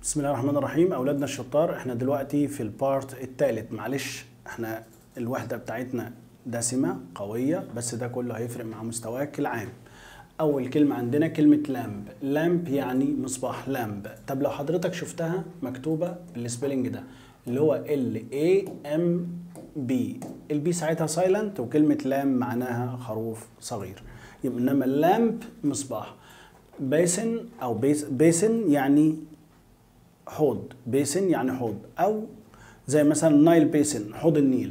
بسم الله الرحمن الرحيم اولادنا الشطار احنا دلوقتي في البارت الثالث معلش احنا الوحده بتاعتنا دسمه قويه بس ده كله هيفرق مع مستواك العام اول كلمه عندنا كلمه لامب لامب يعني مصباح لامب طب لو حضرتك شفتها مكتوبه بالسبيلنج ده اللي هو ال اي ام بي البي ساعتها سايلنت وكلمه لام معناها خروف صغير يبقى انما اللامب مصباح بيسن او بيس بيسن يعني حوض بيسن يعني حوض او زي مثلا نايل بيسن حوض النيل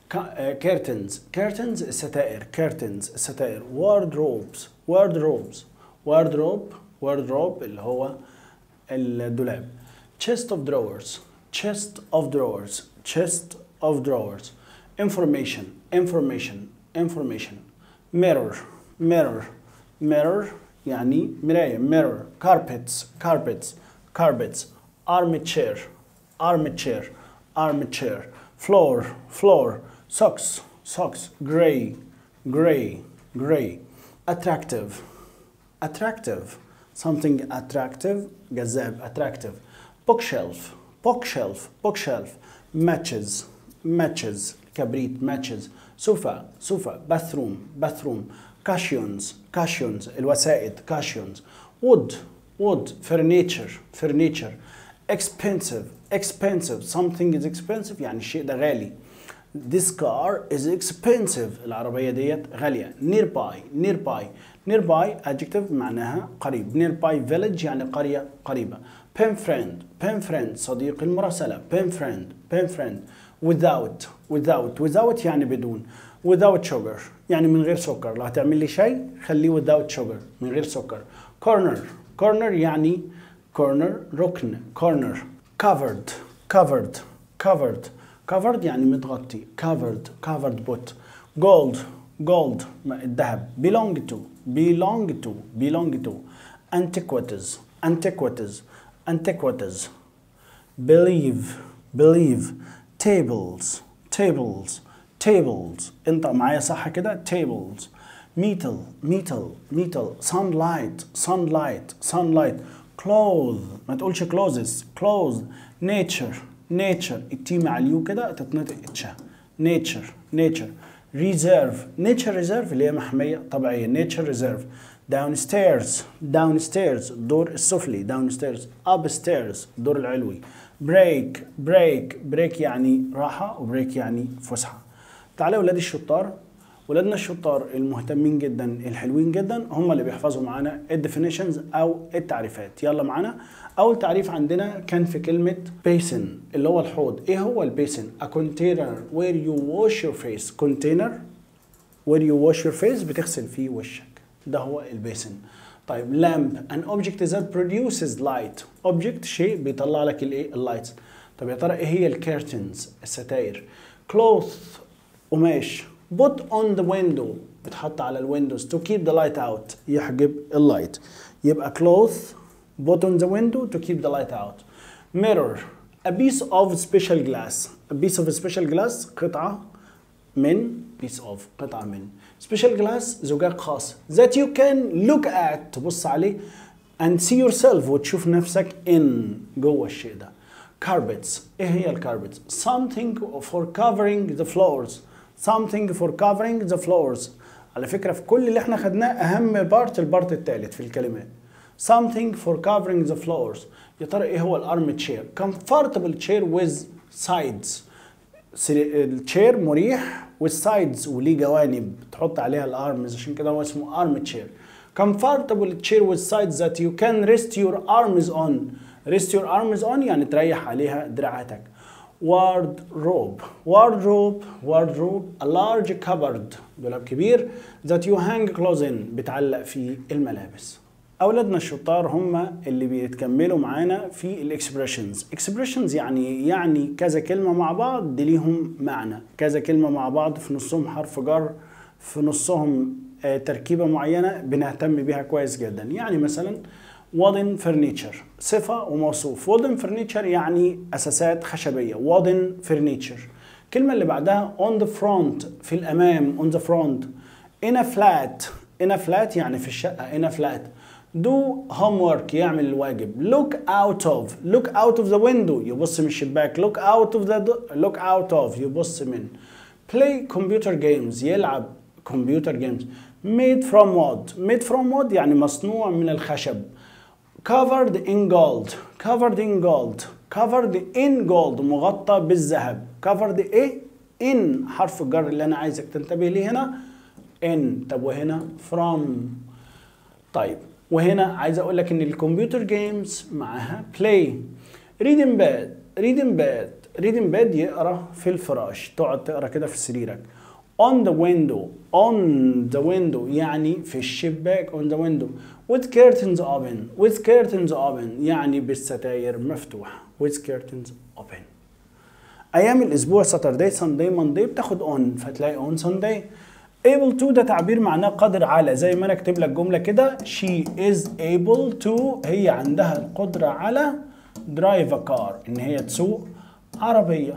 كيرتنز كيرتنز الستائر كيرتنز الستائر واردروبز واردروبز واردروب واردروب اللي هو الدولاب chest of drawers chest of drawers chest of drawers information information information mirror mirror mirror يعني مراية mirror carpets carpets carpets armchair armchair armchair floor floor socks socks gray gray gray attractive attractive something attractive جذاب attractive bookshelf bookshelf bookshelf matches matches كبريت matches sofa sofa bathroom bathroom cushions cushions الوسائد cushions wood wood furniture furniture expensive expensive something is expensive يعني الشيء ده غالي this car is expensive العربية ديت غالية nearby nearby nearby adjective معناها قريب nearby village يعني قرية قريبة pen friend pen friend صديق المراسلة pen friend pen friend without without without يعني بدون without sugar يعني من غير سكر لو هتعمل لي شيء خليه without sugar من غير سكر corner corner يعني corner ركن corner covered covered covered covered يعني متغطي covered covered put gold gold الذهب belong to belong to belong to antiquities antiquities antiquities believe believe tables tables tables انت معايا صح كده tables metal metal metal sunlight sunlight sunlight clothes ما تقولش clothes clothes nature nature التي مع اليو كده تتنطق اتشا nature nature reserve nature reserve اللي هي محمية طبيعية nature reserve downstairs downstairs الدور السفلي downstairs upstairs الدور العلوي break break break يعني راحة وبريك يعني فسحة تعالوا ولاد الشطار ولادنا الشطار المهتمين جدا الحلوين جدا هم اللي بيحفظوا معانا الديفينيشنز او التعريفات يلا معانا اول تعريف عندنا كان في كلمه بيسن اللي هو الحوض ايه هو البيسن a container where you wash your face container where you wash your face بتغسل فيه وشك ده هو البيسن طيب lamp an object that produces light object شيء بيطلع لك الايه اللايتس طب يا ترى ايه هي الكيرتنز الستاير cloth قماش put on the window بتحط على الويندوز to keep the light out يحجب اللايت يبقى cloth put on the window to keep the light out mirror a piece of special glass a piece of special glass قطعة من piece of قطعة من special glass زجاج خاص that you can look at تبص عليه and see yourself وتشوف نفسك in جوه الشيء ده carpets ايه هي الكاربتس something for covering the floors something for covering the floors على فكرة في كل اللي احنا خدناه أهم بارت البارت الثالث في الكلمات something for covering the floors يا ترى ايه هو الارم تشير comfortable chair with sides التشير مريح with sides وليه جوانب تحط عليها الارمز عشان كده هو اسمه arm chair comfortable chair with sides that you can rest your arms on rest your arms on يعني تريح عليها دراعاتك wardrobe wardrobe wardrobe a large cupboard دولاب كبير that you hang clothes in بتعلق فيه الملابس اولادنا الشطار هم اللي بيتكملوا معانا في الاكسبريشنز اكسبريشنز يعني يعني كذا كلمه مع بعض دي ليهم معنى كذا كلمه مع بعض في نصهم حرف جر في نصهم آه تركيبه معينه بنهتم بيها كويس جدا يعني مثلا wooden furniture صفة وموصوف wooden furniture يعني أساسات خشبية wooden furniture الكلمة اللي بعدها on the front في الأمام on the front in a flat in a flat يعني في الشقة in a flat do homework يعمل الواجب look out of look out of the window يبص من الشباك look out of the do- look out of يبص من play computer games يلعب computer games made from wood made from wood يعني مصنوع من الخشب covered in gold covered in gold covered in gold مغطى بالذهب covered ايه in حرف الجر اللي انا عايزك تنتبه ليه هنا in طب وهنا from طيب وهنا عايز اقول لك ان الكمبيوتر جيمز معاها play read in bed read in bed read in bed يقرا في الفراش تقعد تقرا كده في سريرك on the window on the window يعني في الشباك on the window with curtains open with curtains open يعني بالستاير مفتوحة with curtains open ايام الاسبوع ساتردي ساندي ماندي بتاخد اون فتلاقي اون ساندي able to ده تعبير معناه قادر على زي ما انا اكتب لك جمله كده she is able to هي عندها القدره على drive a car ان هي تسوق عربيه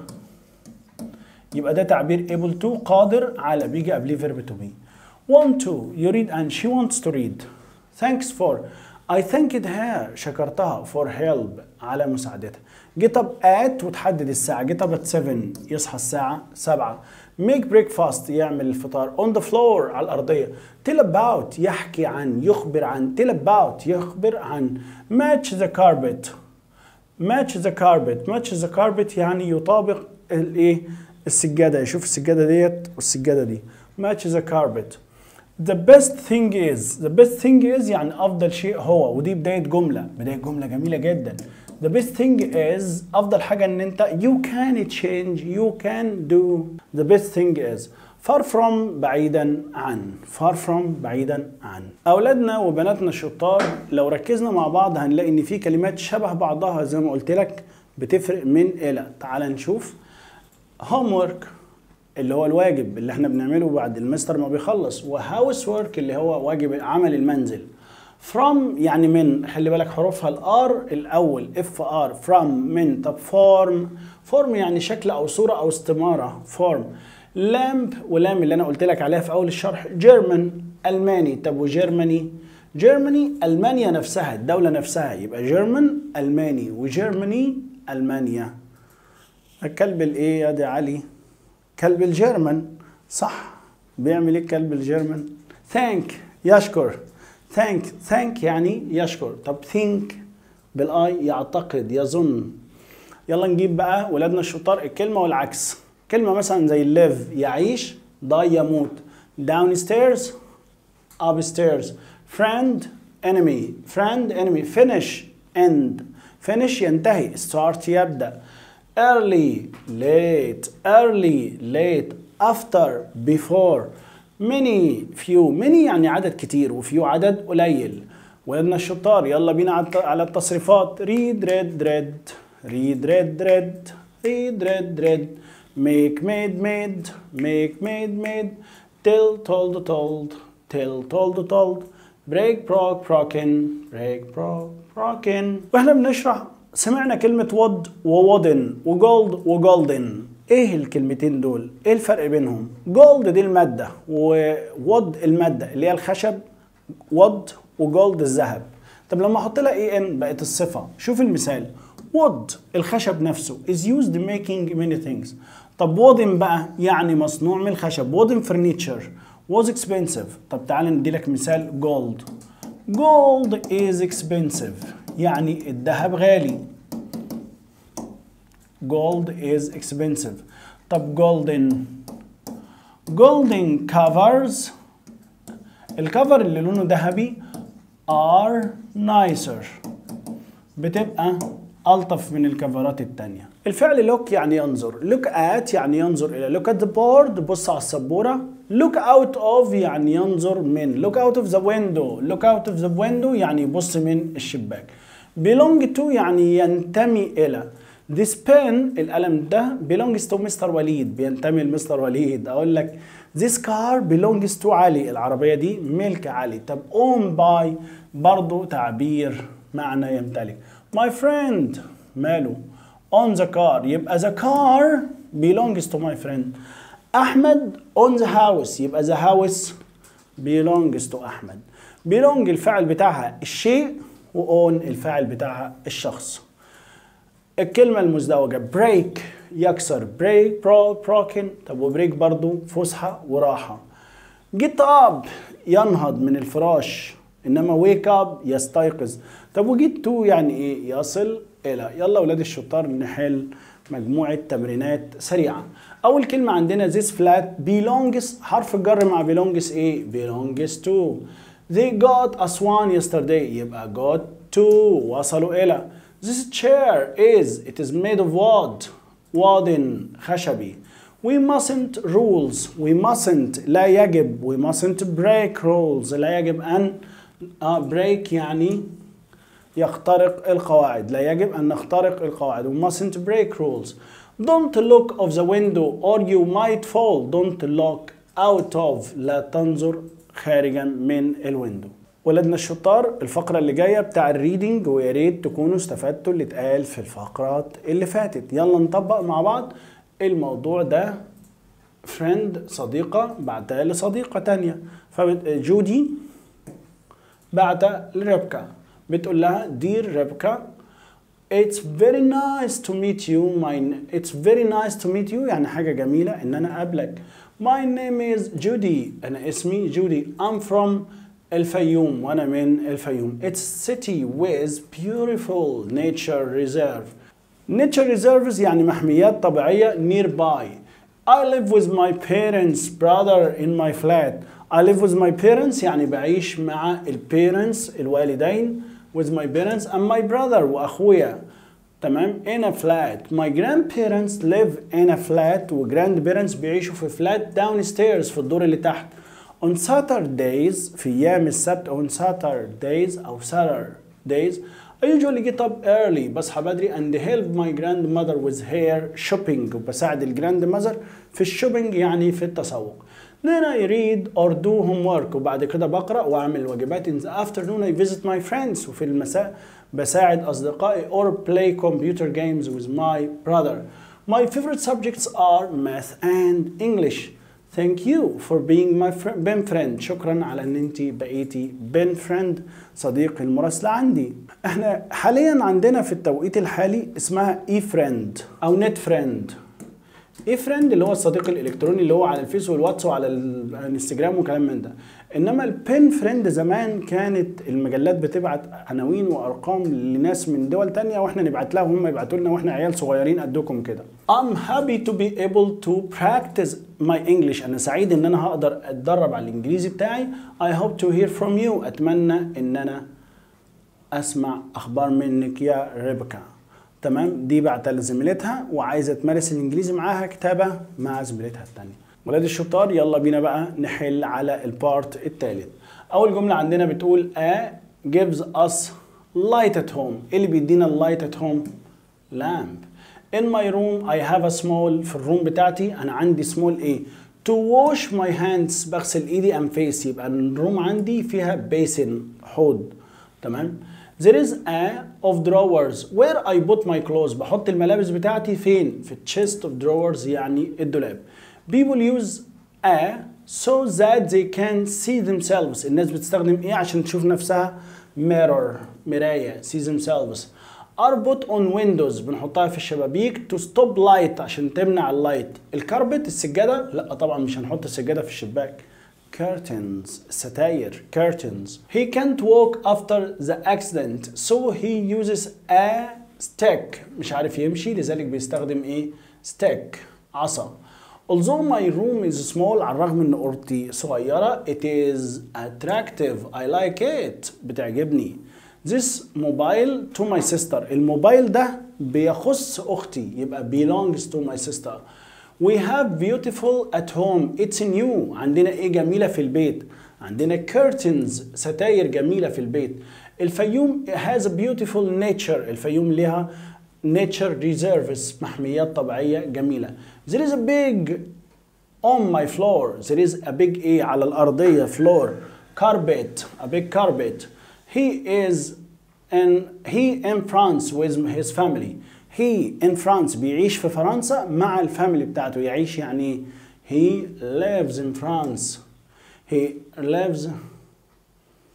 يبقى ده تعبير able to قادر على بيجي قبليه verb to be want to يريد أن she wants to read thanks for I thanked her شكرتها for help على مساعدتها get up at وتحدد الساعة get up at 7 يصحى الساعة 7 make breakfast يعمل الفطار on the floor على الأرضية tell about يحكي عن يخبر عن tell about يخبر عن match the carpet match the carpet match the carpet يعني يطابق الايه السجاده يشوف السجاده ديت والسجاده دي match the carpet the best thing is the best thing is يعني افضل شيء هو ودي بدايه جمله بدايه جمله جميله جدا the best thing is افضل حاجه ان انت you can change you can do the best thing is far from بعيدا عن far from بعيدا عن اولادنا وبناتنا الشطار لو ركزنا مع بعض هنلاقي ان في كلمات شبه بعضها زي ما قلت لك بتفرق من الى تعال نشوف homework اللي هو الواجب اللي احنا بنعمله بعد المستر ما بيخلص وهاوس ورك اللي هو واجب عمل المنزل from يعني من خلي بالك حروفها الار الاول اف ار from من طب form form يعني شكل او صوره او استماره form lamp ولام اللي انا قلت لك عليها في اول الشرح German الماني طب وجيرماني جيرماني المانيا نفسها الدوله نفسها يبقى جيرمان الماني وجيرماني المانيا الكلب الايه يا دي علي كلب الجيرمان صح بيعمل ايه الكلب الجيرمان ثانك يشكر ثانك ثانك يعني يشكر طب ثينك بالاي يعتقد يظن يلا نجيب بقى ولادنا الشطار الكلمه والعكس كلمه مثلا زي live يعيش die يموت downstairs upstairs friend enemy friend enemy finish end finish ينتهي start يبدأ early late early late after before many few many يعني عدد كتير وفيو عدد قليل ولادنا الشطار يلا بينا على على التصريفات read read read read read read read read read make made made make made made tell told told tell told told break broke broken break broke broken واحنا بنشرح سمعنا كلمة وود وودن وجولد وجولدن ايه الكلمتين دول؟ ايه الفرق بينهم؟ جولد دي المادة وود المادة اللي هي الخشب وود وجولد الذهب طب لما احط لها اي ان بقت الصفة شوف المثال وود الخشب نفسه is used making many things طب وودن بقى يعني مصنوع من الخشب وودن furniture was expensive طب تعال ندي لك مثال جولد gold is expensive يعني الذهب غالي gold is expensive طب golden golden covers الكفر اللي لونه ذهبي are nicer بتبقى ألطف من الكفرات التانية الفعل look يعني ينظر look at يعني ينظر إلى look at the board بص على السبورة look out of يعني ينظر من look out of the window look out of the window يعني يبص من الشباك belong to يعني ينتمي إلى this pen القلم ده belongs to مستر وليد بينتمي لمستر وليد أقول لك this car belongs to علي العربية دي ملك علي طب owned by برضو تعبير معنى يمتلك my friend ماله on the car يبقى the car belongs to my friend أحمد on the house يبقى the house belongs to أحمد belong الفاعل بتاعها الشيء و own الفاعل بتاعها الشخص الكلمة المزدوجة break يكسر break bro, broken طب وبريك برضو فسحة وراحة get up ينهض من الفراش انما wake up يستيقظ طب وجيت تو يعني ايه يصل الى يلا ولاد الشطار نحل مجموعة تمرينات سريعة أول كلمة عندنا this flat belongs حرف الجر مع belongs إيه؟ belongs to they got Aswan yesterday يبقى got to وصلوا إلى this chair is it is made of wood واد خشبي we mustn't rules we mustn't لا يجب we mustn't break rules لا يجب أن uh, break يعني يخترق القواعد لا يجب أن نخترق القواعد we mustn't break rules don't look of the window or you might fall don't look out of لا تنظر خارجا من الويندو ولادنا الشطار الفقرة اللي جاية بتاع الريدنج ويا ريت تكونوا استفدتوا اللي اتقال في الفقرات اللي فاتت يلا نطبق مع بعض الموضوع ده فريند صديقة بعتها لصديقة تانية فجودي بعتها لربكا بتقول لها دير ربكا It's very nice to meet you my It's very nice to meet you يعني حاجة جميلة إن أنا أقابلك My name is Judy أنا اسمي جودي I'm from الفيوم وأنا من الفيوم It's a city with beautiful nature reserve Nature reserves يعني محميات طبيعية nearby I live with my parents brother in my flat I live with my parents يعني بعيش مع البيرنتس الوالدين with my parents and my brother وأخويا تمام in a flat my grandparents live in a flat و grandparents بيعيشوا في flat downstairs في الدور اللي تحت on Saturdays في أيام السبت on Saturdays أو Saturdays I usually get up early بصحى بدري and help my grandmother with her shopping وبساعد الجراند ماذر في الشوبينج يعني في التسوق Then I read or do homework وبعد كده بقرأ وأعمل الواجبات in the afternoon I visit my friends وفي المساء بساعد أصدقائي or play computer games with my brother. My favorite subjects are math and English. Thank you for being my friend, Ben friend. شكرا على ان انت بقيتي Ben friend صديق المراسلة عندي. احنا حاليا عندنا في التوقيت الحالي اسمها e friend او net friend. ايه فريند اللي هو الصديق الالكتروني اللي هو على الفيس والواتس وعلى الانستجرام وكلام من ده انما البين فريند زمان كانت المجلات بتبعت عناوين وارقام لناس من دول تانية واحنا نبعت لهم هم يبعتوا لنا واحنا عيال صغيرين قدكم كده I'm happy to be able to practice my English انا سعيد ان انا هقدر اتدرب على الانجليزي بتاعي I hope to hear from you اتمنى ان انا اسمع اخبار منك يا ريبكا تمام دي بعتها لزميلتها وعايزه تمارس الانجليزي معاها كتابه مع زميلتها الثانيه ولاد الشطار يلا بينا بقى نحل على البارت الثالث اول جمله عندنا بتقول a gives us light at home ايه اللي بيدينا اللايت at home lamp in my room I have a small في الروم بتاعتي انا عندي small ايه to wash my hands بغسل ايدي and face يبقى الروم عندي فيها basin حوض تمام There is a of drawers where I put my clothes بحط الملابس بتاعتي فين؟ في chest of drawers يعني الدولاب. People use a so that they can see themselves. الناس بتستخدم ايه عشان تشوف نفسها؟ mirror مراية see themselves. are put on windows بنحطها في الشبابيك to stop light عشان تمنع اللايت. الكاربت السجادة؟ لا طبعا مش هنحط السجادة في الشباك. curtains ستاير curtains he can't walk after the accident so he uses a stick مش عارف يمشي لذلك بيستخدم ايه stick عصا although my room is small على الرغم ان اوضتي صغيرة it is attractive I like it بتعجبني this mobile to my sister الموبايل ده بيخص اختي يبقى belongs to my sister We have beautiful at home. It's new. عندنا ايه جميلة في البيت؟ عندنا curtains ستاير جميلة في البيت. الفيوم has a beautiful nature. الفيوم لها nature reserves محميات طبيعية جميلة. There is a big on my floor. There is a big ايه على الأرضية floor. Carpet. A big carpet. He is in he in France with his family. he in France بيعيش في فرنسا مع الفاميلي بتاعته يعيش يعني he lives in France he lives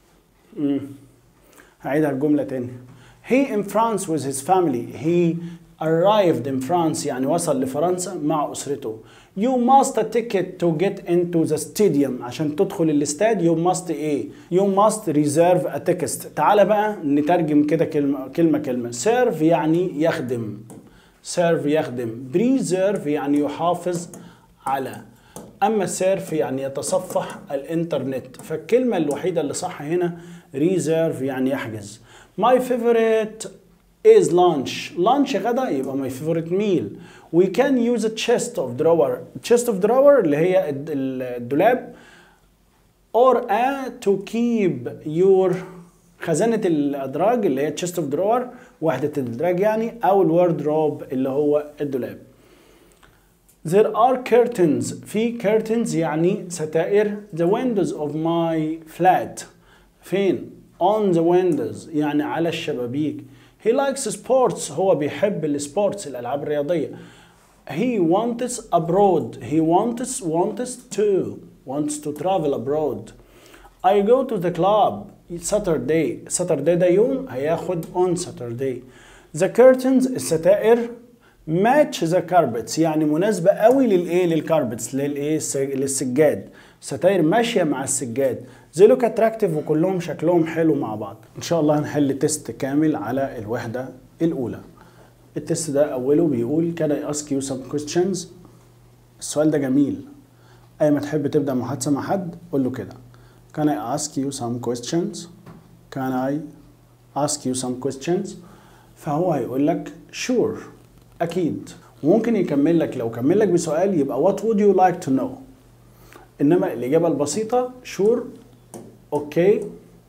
مم. هعيدها الجملة تاني he in France with his family he arrived in France يعني وصل لفرنسا مع أسرته you must a ticket to get into the stadium عشان تدخل الاستاد you must ايه you must reserve a ticket تعال بقى نترجم كده كلمة كلمة كلمة serve يعني يخدم serve يخدم preserve يعني يحافظ على اما سيرف يعني يتصفح الانترنت فالكلمه الوحيده اللي صح هنا ريزيرف يعني يحجز my favorite is lunch lunch غدا يبقى my favorite meal we can use a chest of drawer chest of drawer اللي هي الد- الدولاب or a to keep your خزانة الأدراج اللي هي chest of drawer وحدة الأدراج يعني أو الوردروب اللي هو الدولاب There are curtains في curtains يعني ستائر the windows of my flat فين on the windows يعني على الشبابيك he likes sports هو بيحب السبورتس الألعاب الرياضية he wants abroad he wants wants to wants to travel abroad I go to the club Saturday Saturday ده يوم هياخد on Saturday the curtains الستائر match the carpets يعني مناسبة قوي للايه للكاربتس للايه الس- للسجاد ستاير ماشية مع السجاد زي لوك اتراكتيف وكلهم شكلهم حلو مع بعض ان شاء الله هنحل تيست كامل على الوحدة الاولى التيست ده اوله بيقول can I ask you some questions السؤال ده جميل اي ما تحب تبدأ محادثة مع حد قول له كده can I ask you some questions can I ask you some questions فهو هيقول لك sure اكيد وممكن يكمل لك لو كمل لك بسؤال يبقى what would you like to know انما الاجابه البسيطه sure اوكي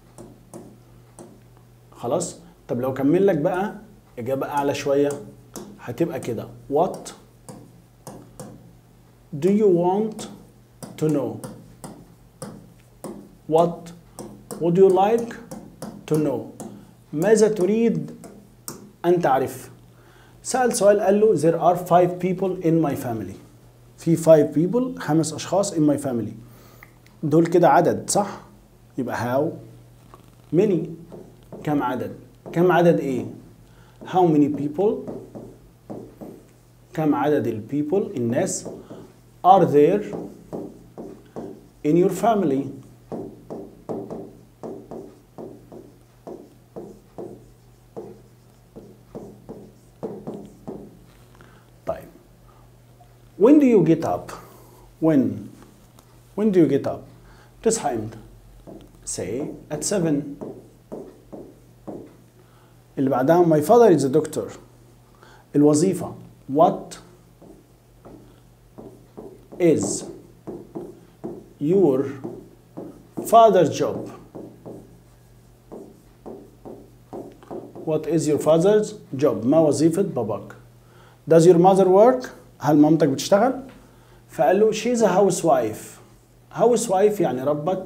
خلاص طب لو كمل لك بقى اجابه اعلى شويه هتبقى كده what do you want to know what would you like to know ماذا تريد أن تعرف سأل سؤال قال له there are five people in my family في five people خمس أشخاص in my family دول كده عدد صح يبقى how many كم عدد كم عدد ايه how many people كم عدد ال people الناس are there in your family طيب when do you get up when when do you get up تصحى امتى say at 7 اللي بعدها my father is a doctor الوظيفة what is your father's job what is your father's job ما وظيفة باباك does your mother work هل مامتك بتشتغل فقال له she's a housewife housewife يعني ربة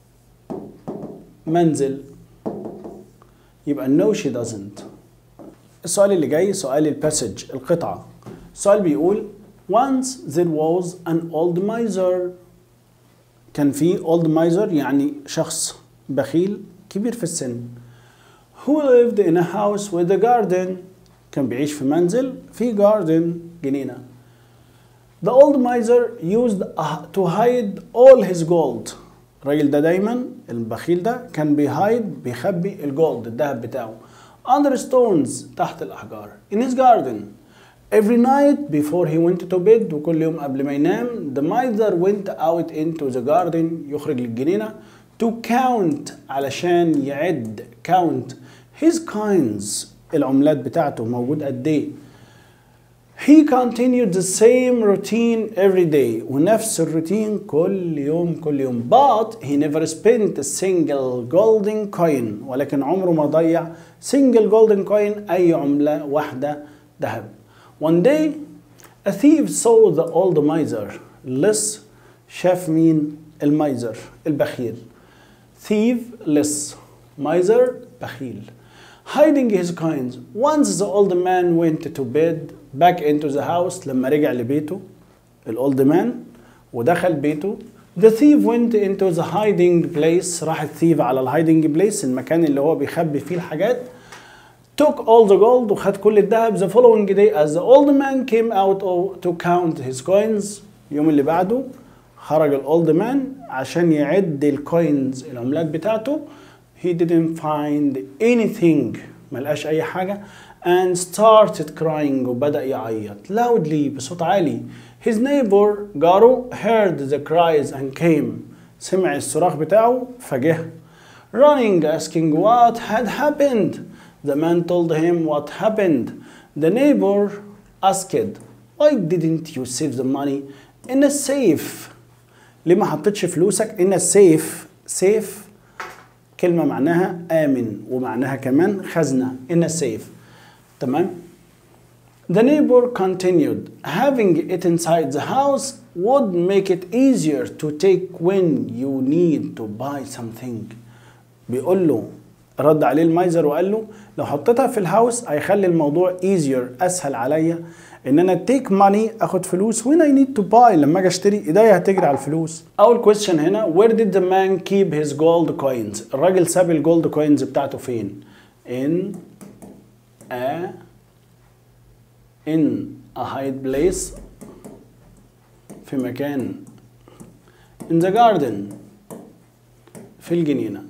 منزل يبقى no she doesn't السؤال اللي جاي سؤال الباسج القطعة السؤال بيقول once there was an old miser كان في old miser يعني شخص بخيل كبير في السن who lived in a house with a garden كان بيعيش في منزل في garden جنينة The old miser used to hide all his gold الراجل ده دايما البخيل ده كان بيهايد بيخبي الجولد الذهب بتاعه under stones تحت الأحجار in his garden every night before he went to bed وكل يوم قبل ما ينام the miser went out into the garden يخرج للجنينة to count علشان يعد count his coins العملات بتاعته موجود قد ايه He continued the same routine every day ونفس الروتين كل يوم كل يوم but he never spent a single golden coin ولكن عمره ما ضيع single golden coin أي عملة واحدة ذهب One day a thief saw the old miser لص شاف مين الميزر البخيل thief لص miser بخيل hiding his coins once the old man went to bed back into the house لما رجع لبيته الاولد مان ودخل بيته The thief went into the hiding place راح الثيف على الهايدنج بليس المكان اللي هو بيخبي فيه الحاجات took all the gold وخد كل الذهب the following day as the old man came out to count his coins اليوم اللي بعده خرج الاولد مان عشان يعد الكوينز العملات بتاعته he didn't find anything ملقاش اي حاجه and started crying وبدأ يعيط loudly بصوت عالي his neighbor جاره heard the cries and came سمع الصراخ بتاعه فجه running asking what had happened the man told him what happened the neighbor asked why didn't you save the money in a safe ليه ما حطيتش فلوسك in a safe safe كلمة معناها آمن ومعناها كمان خزنة in a safe تمام The neighbor continued having it inside the house would make it easier to take when you need to buy something بيقول له رد عليه المايزر وقال له لو حطيتها في الهاوس هيخلي الموضوع easier اسهل عليا ان انا تيك ماني اخد فلوس when I need to buy لما اجي اشتري ايديا هتجري على الفلوس اول كويستشن هنا where did the man keep his gold coins الراجل ساب الجولد كوينز بتاعته فين in a in a hide place في مكان in the garden في الجنينة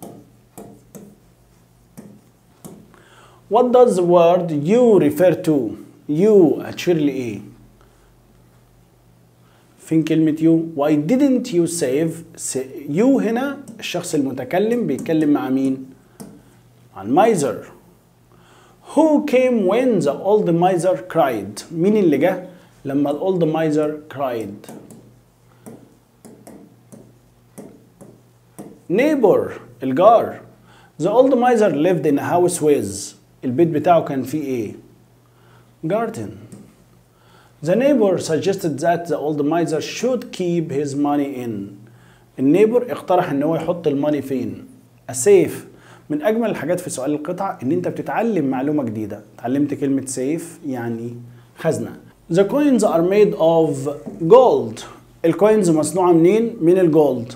What does the word you refer to? You هتشير لإيه؟ فين كلمة you؟ Why didn't you save؟ you هنا الشخص المتكلم بيتكلم مع مين؟ عن miser. Who came when the old miser cried؟ مين اللي جه لما ال old miser cried؟ neighbor الجار. The old miser lived in a house with البيت بتاعه كان فيه ايه؟ garden. The neighbor suggested that the old miser should keep his money in. النيبر اقترح ان هو يحط الماني فين؟ a safe. من اجمل الحاجات في سؤال القطعه ان انت بتتعلم معلومه جديده. اتعلمت كلمه safe يعني خزنه. The coins are made of gold. الكوينز مصنوعه منين؟ من الجولد.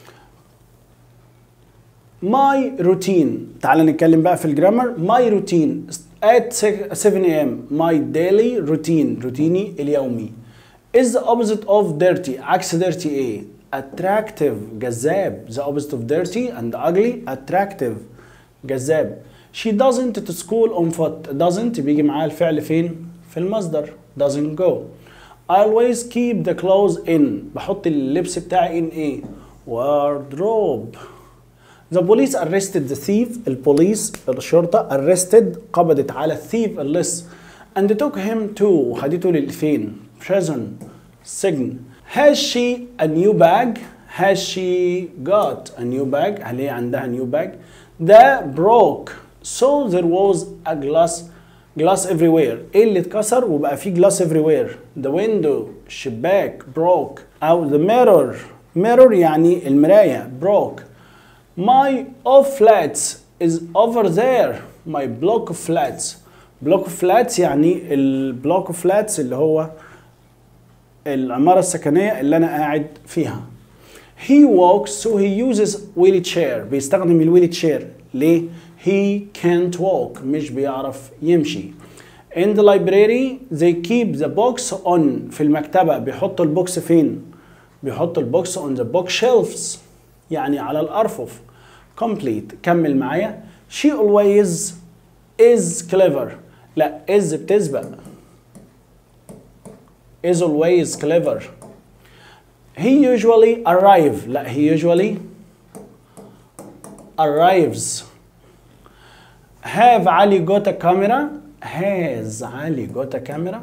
My routine تعال نتكلم بقى في الجرامر my routine at 7 a.m. my daily routine روتيني اليومي is the opposite of dirty عكس dirty ايه attractive جذاب the opposite of dirty and ugly attractive جذاب she doesn't to school on foot doesn't بيجي معاها الفعل فين في المصدر doesn't go I always keep the clothes in بحط اللبس بتاعي in ايه wardrobe The police arrested the thief البوليس الشرطة arrested قبضت على الثيف اللص and took him to وخدته للفين prison سجن has she a new bag has she got a new bag هل هي عندها new bag that broke so there was a glass glass everywhere ايه اللي اتكسر وبقى فيه glass everywhere the window الشباك broke او the mirror mirror يعني المراية broke My off flats is over there. My block of flats. block of flats يعني البلوك اوف flats اللي هو العمارة السكنية اللي أنا قاعد فيها. He walks so he uses wheelchair. بيستخدم الويل تشير. ليه؟ He can't walk. مش بيعرف يمشي. In the library they keep the box on. في المكتبة بيحطوا البوكس فين؟ بيحطوا البوكس on the bookshelves. يعني على الأرفف complete كمل معايا she always is clever لا is بتسبق is always clever he usually arrive لا he usually arrives have Ali got a camera has Ali got a camera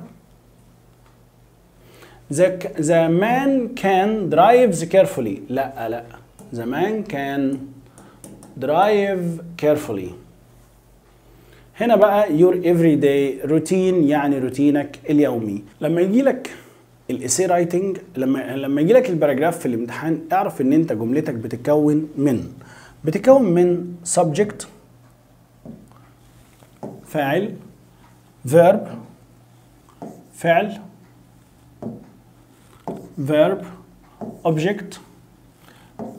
the, the man can drives carefully لا لا the man can drive carefully هنا بقى your everyday routine يعني روتينك اليومي لما يجي لك الاسي رايتنج لما لما يجي لك الباراجراف في الامتحان اعرف ان انت جملتك بتتكون من بتتكون من subject فاعل verb فعل verb object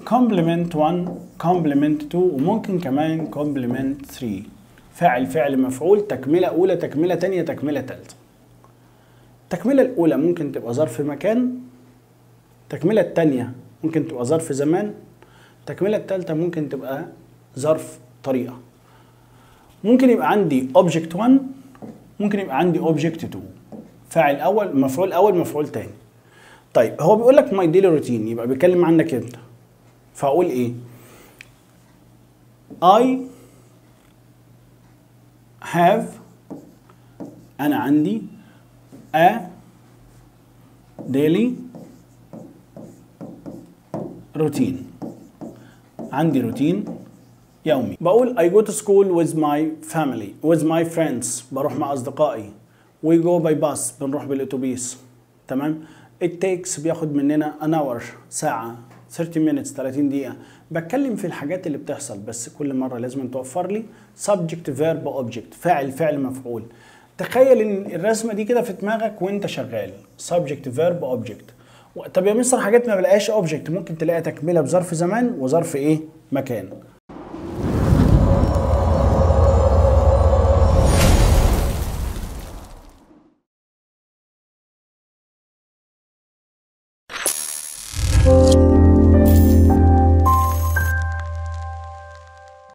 complement 1 complement 2 وممكن كمان complement 3 فاعل فعل مفعول تكملة أولى تكملة تانية تكملة تالتة التكملة الأولى ممكن تبقى ظرف مكان التكملة التانية ممكن تبقى ظرف زمان التكملة التالتة ممكن تبقى ظرف طريقة ممكن يبقى عندي object 1 ممكن يبقى عندي object 2 فاعل أول مفعول أول مفعول تاني طيب هو بيقول لك my daily routine يبقى بيتكلم عنك انت فاقول ايه I have انا عندي a daily routine عندي روتين يومي بقول I go to school with my family with my friends بروح مع أصدقائي we go by bus بنروح بالأتوبيس تمام it takes بياخد مننا an hour ساعة 30 minutes 30 دقيقة بتكلم في الحاجات اللي بتحصل بس كل مرة لازم توفر لي subject verb object فاعل فعل مفعول تخيل ان الرسمة دي كده في دماغك وانت شغال subject verb object طب يا مستر حاجات ما بلاقيش object ممكن تلاقي تكملة بظرف زمان وظرف ايه مكان